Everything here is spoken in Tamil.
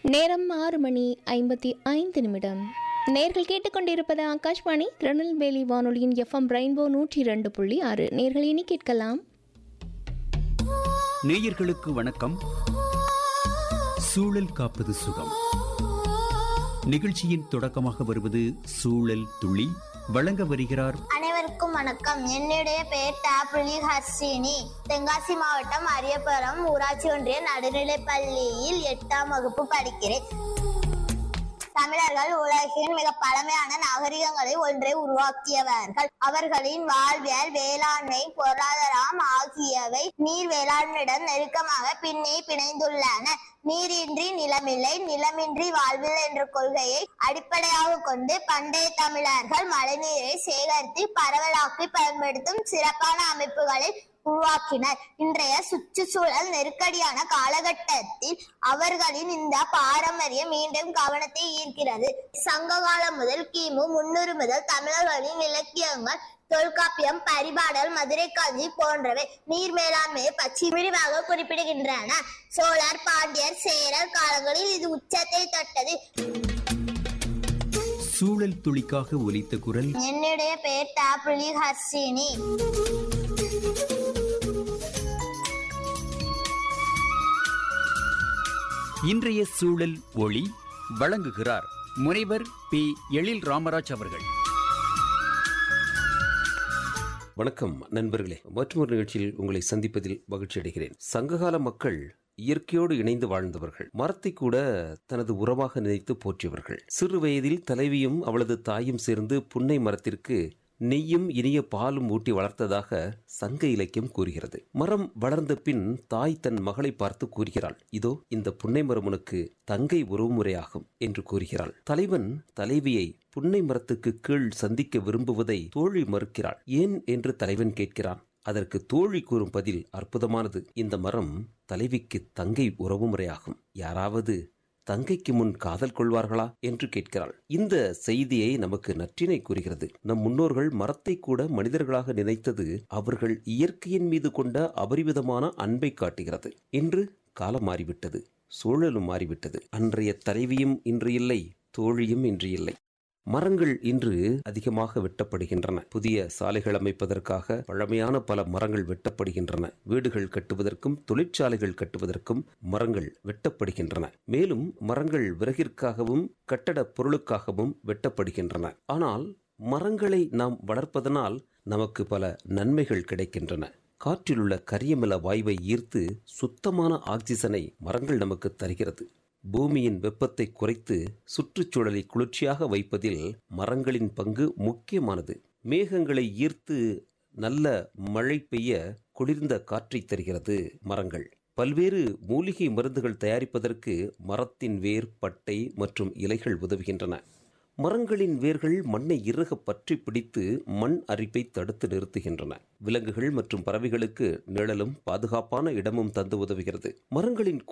நேரம் ஆறு மணி ஐம்பத்தி ஐந்து நிமிடம் நேர்கள் கேட்டுக்கொண்டிருப்பது ஆகாஷ்வாணி திருநெல்வேலி வானொலியின் எஃப்எம் ரெயின்போ நூற்றி இரண்டு புள்ளி ஆறு நேர்கள் இனி கேட்கலாம் நேயர்களுக்கு வணக்கம் சூழல் காப்பது சுகம் நிகழ்ச்சியின் தொடக்கமாக வருவது சூழல் துளி வழங்க வருகிறார் அனைவருக்கும் வணக்கம் என்னுடைய பெயர் டாப்ரிலி ஹர்ஷினி தென்காசி மாவட்டம் அரியபுரம் ஊராட்சி ஒன்றிய நடுநிலைப் பள்ளியில் எட்டாம் வகுப்பு படிக்கிறேன் தமிழர்கள் உலகின் மிக பழமையான நாகரிகங்களை ஒன்றை உருவாக்கியவர்கள் அவர்களின் வாழ்வியல் வேளாண்மை பொருளாதாரம் ஆகியவை நீர் வேளாண்மையுடன் நெருக்கமாக பின்னே பிணைந்துள்ளன நீரின்றி நிலமில்லை நிலமின்றி வாழ்வில் என்ற கொள்கையை அடிப்படையாக கொண்டு பண்டைய தமிழர்கள் மழைநீரை சேகரித்து பரவலாக்கி பயன்படுத்தும் சிறப்பான அமைப்புகளை உருவாக்கினர் இன்றைய சுற்றுச்சூழல் நெருக்கடியான காலகட்டத்தில் அவர்களின் இந்த பாரம்பரியம் மீண்டும் கவனத்தை ஈர்க்கிறது சங்க காலம் முதல் கிமு முன்னூறு முதல் தமிழர்களின் இலக்கியங்கள் தொல்காப்பியம் பரிபாடல் மதுரை காஞ்சி போன்றவை நீர் மேலாண்மையை பற்றி விரிவாக குறிப்பிடுகின்றன சோழர் பாண்டியர் சேரர் காலங்களில் இது உச்சத்தை தொட்டது சூழல் துளிக்காக ஒலித்த குரல் என்னுடைய பெயர் டாப்ரிலி ஹர்ஷினி இன்றைய சூழல் ஒளி வழங்குகிறார் முனைவர் பி எழில் ராமராஜ் அவர்கள் வணக்கம் நண்பர்களே மற்றொரு நிகழ்ச்சியில் உங்களை சந்திப்பதில் மகிழ்ச்சி அடைகிறேன் சங்ககால மக்கள் இயற்கையோடு இணைந்து வாழ்ந்தவர்கள் மரத்தை கூட தனது உறவாக நினைத்து போற்றியவர்கள் சிறு வயதில் தலைவியும் அவளது தாயும் சேர்ந்து புன்னை மரத்திற்கு நெய்யும் இனிய பாலும் ஊட்டி வளர்த்ததாக சங்க இலக்கியம் கூறுகிறது மரம் வளர்ந்த பின் தாய் தன் மகளை பார்த்து கூறுகிறாள் இதோ இந்த புன்னை மரம் உனக்கு தங்கை உறவுமுறையாகும் என்று கூறுகிறாள் தலைவன் தலைவியை புன்னை மரத்துக்கு கீழ் சந்திக்க விரும்புவதை தோழி மறுக்கிறாள் ஏன் என்று தலைவன் கேட்கிறான் அதற்கு தோழி கூறும் பதில் அற்புதமானது இந்த மரம் தலைவிக்கு தங்கை உறவுமுறையாகும் யாராவது தங்கைக்கு முன் காதல் கொள்வார்களா என்று கேட்கிறாள் இந்த செய்தியை நமக்கு நற்றினை கூறுகிறது நம் முன்னோர்கள் மரத்தை கூட மனிதர்களாக நினைத்தது அவர்கள் இயற்கையின் மீது கொண்ட அபரிவிதமான அன்பை காட்டுகிறது இன்று காலம் மாறிவிட்டது சூழலும் மாறிவிட்டது அன்றைய தலைவியும் இன்று இல்லை தோழியும் இன்று இல்லை மரங்கள் இன்று அதிகமாக வெட்டப்படுகின்றன புதிய சாலைகள் அமைப்பதற்காக பழமையான பல மரங்கள் வெட்டப்படுகின்றன வீடுகள் கட்டுவதற்கும் தொழிற்சாலைகள் கட்டுவதற்கும் மரங்கள் வெட்டப்படுகின்றன மேலும் மரங்கள் விறகிற்காகவும் கட்டட பொருளுக்காகவும் வெட்டப்படுகின்றன ஆனால் மரங்களை நாம் வளர்ப்பதனால் நமக்கு பல நன்மைகள் கிடைக்கின்றன காற்றிலுள்ள கரியமில வாயுவை ஈர்த்து சுத்தமான ஆக்சிஜனை மரங்கள் நமக்கு தருகிறது பூமியின் வெப்பத்தை குறைத்து சுற்றுச்சூழலை குளிர்ச்சியாக வைப்பதில் மரங்களின் பங்கு முக்கியமானது மேகங்களை ஈர்த்து நல்ல மழை பெய்ய குளிர்ந்த காற்றை தருகிறது மரங்கள் பல்வேறு மூலிகை மருந்துகள் தயாரிப்பதற்கு மரத்தின் வேர் பட்டை மற்றும் இலைகள் உதவுகின்றன மரங்களின் வேர்கள் மண்ணை இறுக பற்றி பிடித்து மண் அரிப்பை தடுத்து நிறுத்துகின்றன விலங்குகள் மற்றும் பறவைகளுக்கு நிழலும் பாதுகாப்பான இடமும் தந்து உதவுகிறது மரங்களின்